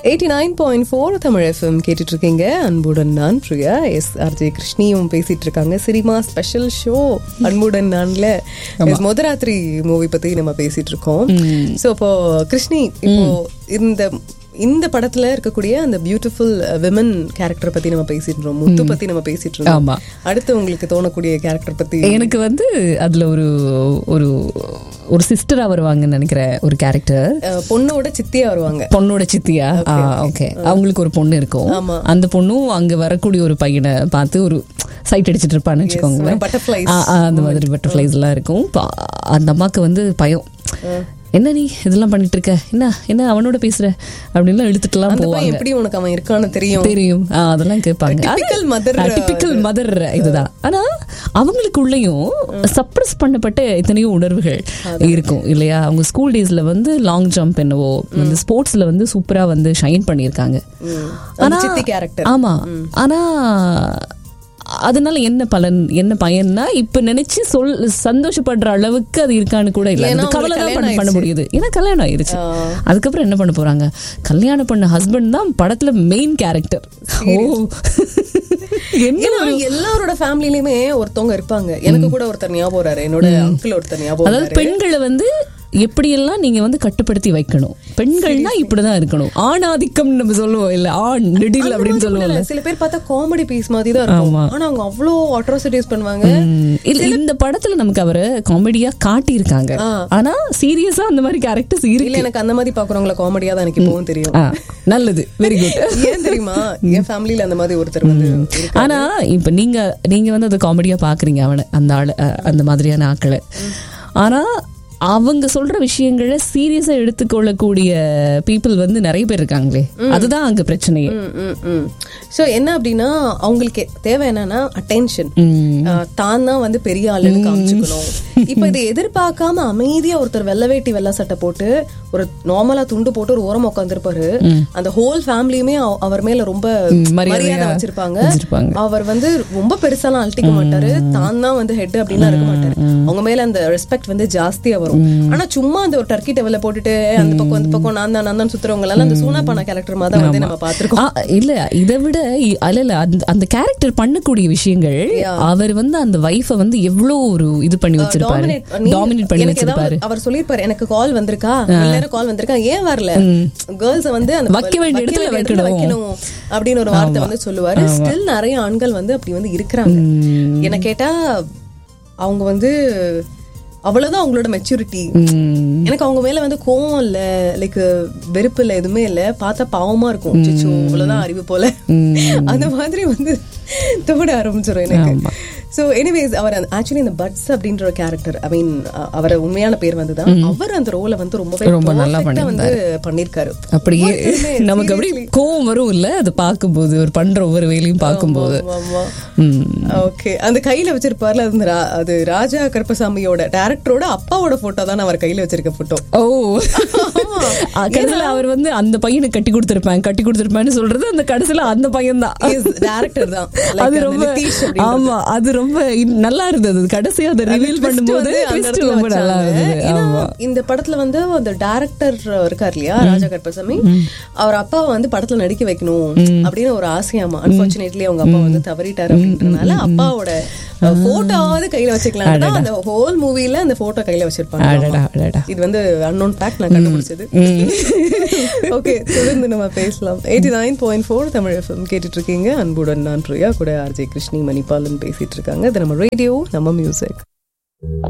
Eighty nine point four Tamil FM கேட்டுட்டு இருக்கீங்க அன்புடன் நான் பிரியா எஸ் ஆர்ஜே கிருஷ்ணியும் பேசிட்டு இருக்காங்க சினிமா ஸ்பெஷல் ஷோ அன்புடன் நான்ல எஸ் முதராத்திரி மூவி பத்தி நம்ம பேசிட்டு இருக்கோம் ஸோ இப்போ கிருஷ்ணி இப்போ இந்த இந்த படத்துல இருக்கக்கூடிய அந்த பியூட்டிஃபுல் விமன் கேரக்டர் பத்தி நம்ம பேசிட்டு இருக்கோம் முத்து பத்தி நம்ம பேசிட்டு இருக்கோம் ஆமா. அடுத்து உங்களுக்கு தோணக்கூடிய கேரக்டர் பத்தி எனக்கு வந்து அதுல ஒரு ஒரு ஒரு சிஸ்டரா வருவாங்கன்னு நினைக்கிற ஒரு கேரக்டர் அஹ், பொண்ணோட சித்தியா வருவாங்க பொண்ணோட சித்தியா ஓகே அவங்களுக்கு ஒரு பொண்ணு இருக்கும் ஆமா. அந்த பொண்ணும் அங்க வரக்கூடிய ஒரு பையனை பார்த்து ஒரு சைட் அடிச்சிட்டு இருப்பான்னு வச்சுக்கோங்களேன் ஒரு butterflies. ஆ, ஆ, அந்த மாதிரி பட்டர்ஃபிளைஸ் எல்லாம் இருக்கும் பா- அந்த அம்மாக்கு வந்து பயம் என்ன நீ இதெல்லாம் பண்ணிட்டு இருக்க என்ன என்ன அவனோட பேசுற அப்படின்லாம் இழுத்துட்டுலாம் அந்த பையன் போவாங்க எப்படி உனக்கு அவன் இருக்கான்னு தெரியும் தெரியும் ஆ, அதெல்லாம் கேட்பாங்க Typical mother, டிபிக்கல் மதர் இதுதான் ஆனா அவங்களுக்குள்ளேயும் சப்ரஸ் பண்ணப்பட்ட எத்தனையோ உணர்வுகள் இருக்கும் இல்லையா அவங்க ஸ்கூல் டேஸ்ல வந்து லாங் ஜம்ப் என்னவோ வந்து ஸ்போர்ட்ஸ்ல வந்து சூப்பரா வந்து ஷைன் பண்ணியிருக்காங்க ம். அந்த சித்தி கேரக்டர் ஆமா ஆனா அதனால என்ன பலன் என்ன பயன்னா இப்ப நினைச்சு சொல் சந்தோஷப்படுற அளவுக்கு அது இருக்கான்னு கூட இல்ல ஏன்னா அந்த கவலை தான் அவங்களுக்கு பண்ண- பண்ண முடியுது ஏன்னா கல்யாணம் ஆயிருச்சு அதுக்கப்புறம் என்ன பண்ண போறாங்க கல்யாணம் பண்ண ஹஸ்பண்ட் தான் படத்துல மெயின் கேரக்டர் ஓ என்ன ஏன்னா எல்லாரோட ஃபேமிலிலயுமே ஒருத்தவங்க இருப்பாங்க எனக்கு கூட ஒருத்தர் ஞாபகம் வராரு என்னோட அங்கிள் ஒருத்தர் ஞாபகம் அதாவது வராரு. பெண்களை வந்து எப்படியெல்லாம் நீங்க வந்து கட்டுப்படுத்தி வைக்கணும் பெண்கள்னா இப்படிதான் இருக்கணும் ஆணாதிக்கம் நம்ம சொல்லுவோம் இல்ல ஆண் நெடில் அப்படின்னு சொல்லுவோம் இல்ல, சில பேர் பார்த்தா காமெடி பீஸ் மாதிரி தான் இருக்கும் ஆனா அவங்க அவ்வளோ அட்ராசிட்டிஸ் பண்ணுவாங்க ம், இல்ல இந்த படத்துல நமக்கு அவரை காமெடியா காட்டியிருக்காங்க ஆனா சீரியஸா அந்த மாதிரி கேரக்டர்ஸ் இல்ல இருக்கு எனக்கு அந்த மாதிரி பாக்குறவங்கள காமெடியா தான் எனக்கு இப்பவும் தெரியும் ஆ, நல்லது வெரி குட் ஏன் தெரியுமா என் ஃபேமிலில அந்த மாதிரி ஒருத்தர் வந்து இருக்காரு. ஆனா இப்ப நீங்க நீங்க வந்து அதை காமெடியா பாக்குறீங்க அவனை அந்த ஆளு அஹ், அந்த மாதிரியான ஆட்களை ஆனா அவங்க சொல்ற விஷயங்களை சீரியஸா எடுத்துக்கொள்ளக்கூடிய பீப்புள் வந்து நிறைய பேர் இருக்காங்களே அதுதான் அங்க பிரச்சனையே ஸோ என்ன அப்படின்னா அவங்களுக்கு தேவை என்னன்னா அட்டென்ஷன் ம். தான் தான் வந்து பெரிய ஆளுன்னு காமிச்சுக்கணும் இப்போ இதை எதிர்பார்க்காம அமைதியா ஒருத்தர் வெள்ளை வேட்டி வெள்ளை சட்டை போட்டு ஒரு நார்மலா துண்டு போட்டு ஒரு ஓரம் உட்காந்துருப்பாரு அந்த ஹோல் ஃபேமிலியுமே அவர் மேல ரொம்ப மரியாதையா மரியாதை வச்சிருப்பாங்க வச்சிருப்பாங்க. அவர் வந்து ரொம்ப பெருசாலாம் அழட்டிக்க மாட்டாரு தான் தான் வந்து ஹெட் அப்படின்லாம் இருக்க மாட்டாரு அவங்க மேல அந்த ரெஸ்பெக்ட் வந்து ஜாஸ்தியா வரும் ஆனா சும்மா அந்த ஒரு டர்க்கி டெவல போட்டுட்டு அந்த பக்கம் அந்த பக்கம் நான் தான் நான் தான் சுத்துறவங்க எல்லாம் அந்த சூனா பானா கேரக்டர் மாதிரி தான் வந்து நம்ம பாத்துருக்கோம் ஆ, இல்ல இதை விட இ- அல்ல இல்ல அந்த அந்த கேரக்டர் பண்ணக்கூடிய விஷயங்கள் அவர் வந்து அந்த வைஃபை வந்து எவ்வளவு ஒரு இது பண்ணி வச்சிருப்பாரு dominate பண்ணி- டாமினேட் பண்ணி எனக்கு ஏதாவது வச்சிருப்பாரு அவர் சொல்லிருப்பாரு எனக்கு கால் வந்திருக்கா நேரம் கால் வந்திருக்கா ஏன் வரல கேர்ள்ஸ் வந்து அந்த வைக்க வேண்டிய இடத்துல வைக்கணும். வைக்கணும் அப்படின்னு ஒரு வார்த்தை வந்து சொல்லுவாரு ஸ்டில் நிறைய ஆண்கள் வந்து அப்படி வந்து இருக்கிறாங்க என்ன கேட்டா அவங்க வந்து அவ்வளவுதான் அவங்களோட மெச்சூரிட்டி ம். எனக்கு அவங்க மேல வந்து கோவம் இல்ல லைக் வெறுப்பு இல்ல எதுவுமே இல்ல பார்த்தா பாவமா இருக்கும் சிச்சோ இவ்வளவுதான் அறிவு போல அந்த மாதிரி வந்து தோட ஆரம்பிச்சிடும் எனக்கு சோ எனிவேஸ் அவர் ஆக்சுவலி இந்த பட்ஸ் அப்படின்ற ஒரு கேரக்டர் ஐ மீன் அவரை உண்மையான பேர் வந்துதான் அவர் அந்த ரோலை வந்து ரொம்பவே ரொம்ப நல்லா perfect ஆ வந்து பண்ணிருக்காரு அப்படியே நமக்கு அப்படியே கோவம் வரும் இல்ல அது பார்க்கும்போது ஒரு பண்ற ஒவ்வொரு வேலையும் பார்க்கும்போது ஆமா ம். ஓகே அந்த கையில வச்சிருப்பார்ல அது ரா- அது ராஜா கருப்பசாமியோட டேரக்டரோட அப்பாவோட போட்டோ தான் அவர் கையில வச்சிருக்க போட்டோ ஓ ஆ, கடைசியில அவர் வந்து அந்த பையனுக்கு கட்டி கொடுத்திருப்பேன் கட்டி கொடுத்திருப்பேன்னு சொல்றது அந்த கடைசியில அந்த பையன் தான் டேரக்டர் தான் Like அது அந்த ரொம்ப நிதிஷ் அப்படின்றது. ஆமா அது ரொம்ப இன்- நல்லா இருந்தது கடைசியா அதை ரிவீல் twist பண்ணும்போது வந்து அந்த twist இடத்துல ரொம்ப நல்லா வச்சாங்க. இருந்தது ஏன்னா, ஆமா இந்த படத்துல வந்து அந்த டைரக்டர் இருக்கார் இல்லையா ராஜா கருப்பசாமி அவர் அப்பாவை வந்து படத்துல நடிக்க வைக்கணும் அப்படின்னு ஒரு ஆசையாமா அன்பார்ச்சுனேட்லி அவங்க அப்பா வந்து தவறிட்டாரு அப்படின்றனால அப்பாவோட போட்டோவாவது கையில வச்சுக்கலாம் தான் அந்த ஹோல் மூவில அந்த போட்டோ கையில வச்சிருப்பாங்க அடடா அடடா இது வந்து அன்னோன் ஃபேக்ட் நான் கண்டுபிடிச்சது ஓகே தொடர்ந்து நம்ம பேசலாம் eighty nine point four Tamil FM கேட்டுட்டு இருக்கீங்க அன்புடன் நான் பிரியா கூட ஆர்ஜே கிருஷ்ணி மணிபாலன் பேசிட்டு இருக்காங்க இது நம்ம ரேடியோ நம்ம மியூசிக்